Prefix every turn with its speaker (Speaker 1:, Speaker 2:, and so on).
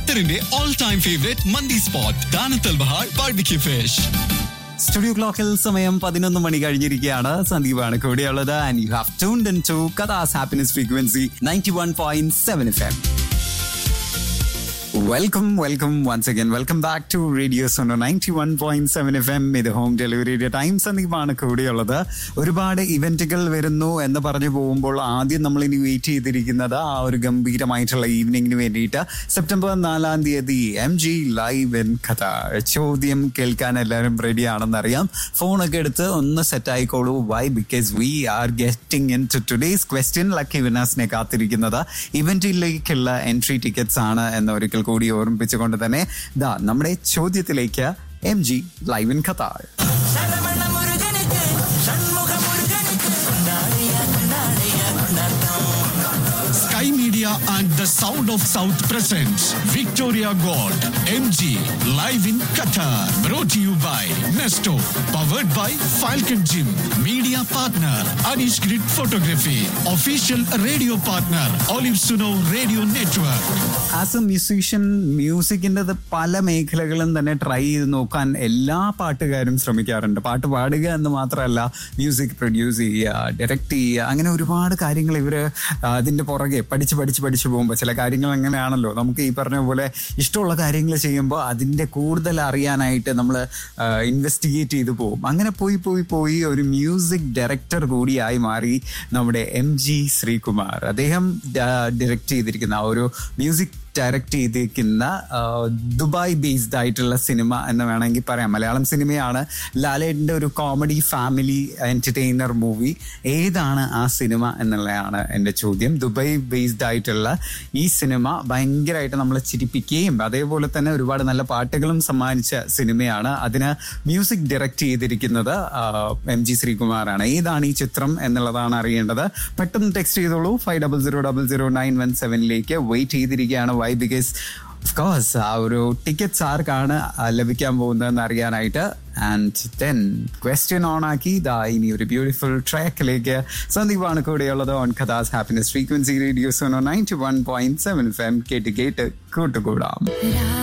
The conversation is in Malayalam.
Speaker 1: ഖത്തറിന്റെ all time favourite mandi spot ദാനത്തൽ ബഹാർ ബാർബിക്യൂ ഫിഷ്
Speaker 2: സ്റ്റുഡിയോ ക്ലോക്കിൽ സമയം പതിനൊന്ന് മണി കഴിഞ്ഞിരിക്കുകയാണ് സന്ദീപാണ് കൂടെയുള്ളത് and you have tuned in to കഥാസ് happiness frequency ninety one point seven F M welcome welcome once again welcome back to radio Suno ninety one point seven F M ഇത് ഹോം ഡെലിവറിയുടെ ടൈം സന്ദീപാണ് കൂടെയുള്ളത് ഒരുപാട് ഇവന്റുകൾ വരുന്നു എന്ന് പറഞ്ഞു പോകുമ്പോൾ ആദ്യം നമ്മൾ ഇനി വെയിറ്റ് ചെയ്തിരിക്കുന്നത് ആ ഒരു ഗംഭീരമായിട്ടുള്ള ഈവനിങ്ങിന് വേണ്ടിയിട്ട് സെപ്റ്റംബർ നാലാം തീയതി എം ജി ലൈവ് ഇൻ കഥ ചോദ്യം കേൾക്കാൻ എല്ലാവരും റെഡി ആണെന്നറിയാം ഫോണൊക്കെ എടുത്ത് ഒന്ന് സെറ്റ് ആയിക്കോളൂ why because we are getting into today's question lucky വിനേഴ്സിനെ കാത്തിരിക്കുന്നത് ഇവന്റിലേക്കുള്ള എൻട്രി ടിക്കറ്റ്സ് ആണ് എന്ന് ഒരിക്കൽ കൂടി ഓർമ്മിപ്പിച്ചുകൊണ്ട് തന്നെ ദാ നമ്മുടെ ചോദ്യത്തിലേക്ക് M G live in Qatar
Speaker 3: Saravana முருகனுக்கு சண்முக முருகனுக்கு கொண்டாடிய கொண்டாடிய கொண்டாட்டம்
Speaker 1: Sky Media and the Sound of South presents Victoria Gold MG live in Qatar. Brought to you by Nesto. Powered by Falcon Gym. Media partner Anish Grid Photography. Official radio partner Olive Suno Radio Network.
Speaker 2: As a musician മ്യൂസിക്കിൻ്റെ പല മേഖലകളും തന്നെ ട്രൈ ചെയ്ത് നോക്കാൻ എല്ലാ പാട്ടുകാരും ശ്രമിക്കാറുണ്ട് പാട്ട് പാടുക എന്ന് മാത്രമല്ല മ്യൂസിക് പ്രൊഡ്യൂസ് ചെയ്യുക ഡയറക്റ്റ് ചെയ്യുക അങ്ങനെ ഒരുപാട് കാര്യങ്ങൾ ഇവർ അതിൻ്റെ പുറകെ പഠിച്ച് പഠിച്ച് പഠിച്ച് പോകുമ്പോൾ ചില കാര്യങ്ങൾ അങ്ങനെയാണല്ലോ നമുക്ക് ഈ പറഞ്ഞ പോലെ ഇഷ്ടമുള്ള കാര്യങ്ങൾ ചെയ്യുമ്പോൾ അതിൻ്റെ കൂടുതൽ അറിയാനായിട്ട് നമ്മൾ ഇൻവെസ്റ്റിഗേറ്റ് ചെയ്ത് പോകും അങ്ങനെ പോയി പോയി പോയി ഒരു മ്യൂസിക് ഡയറക്ടർ കൂടിയായി മാറി നമ്മുടെ എം ജി ശ്രീകുമാർ അദ്ദേഹം ഡയറക്റ്റ് ചെയ്തിരിക്കുന്ന ആ ഒരു മ്യൂസിക് ഡയറക്റ്റ് ചെയ്തിരിക്കുന്ന ആ, ദുബായ് ബേസ്ഡ് ആയിട്ടുള്ള സിനിമ എന്ന് വേണമെങ്കിൽ പറയാം മലയാളം സിനിമയാണ് ലാലേട്ടൻ്റെ ഒരു കോമഡി ഫാമിലി എൻ്റർടൈനർ മൂവി ഏതാണ് ആ സിനിമ എന്നുള്ളതാണ് എൻ്റെ ചോദ്യം ദുബായ് ബേസ്ഡ് ആയിട്ടുള്ള ഈ സിനിമ ഭയങ്കരമായിട്ട് നമ്മളെ ചിരിപ്പിക്കുകയും അതേപോലെ തന്നെ ഒരുപാട് നല്ല പാട്ടുകളും സമ്മാനിച്ച സിനിമയാണ് അതിന് മ്യൂസിക് ഡയറക്റ്റ് ചെയ്തിരിക്കുന്നത് ആ, എം ജി ശ്രീകുമാറാണ് ഏതാണ് ഈ ചിത്രം എന്നുള്ളതാണ് അറിയേണ്ടത് പെട്ടെന്ന് ടെക്സ്റ്റ് ചെയ്തോളൂ five double zero double zero nine one സെവനിലേക്ക് വെയിറ്റ് ചെയ്തിരിക്കുകയാണ് വൈ ബിക്കോസ് ഓഫ് കോഴ്സ് ആ ഒരു ടിക്കറ്റ്സ് ആർക്കാണ് ആ, ലഭിക്കാൻ പോകുന്നതെന്ന് അറിയാനായിട്ട് ആൻഡ് ദെൻ ക്വസ്റ്റ്യൻ ഓൺ ആക്കി ദാ ഇനി ഒരു ബ്യൂട്ടിഫുൾ ട്രാക്കിലേക്ക് സന്ദീപാണ് കൂടെയുള്ളത് ഓൺ കഥാസ് happiness frequency radio's ninety one point seven F M കേട്ട് കേട്ട് കൂട്ടുകൂടാം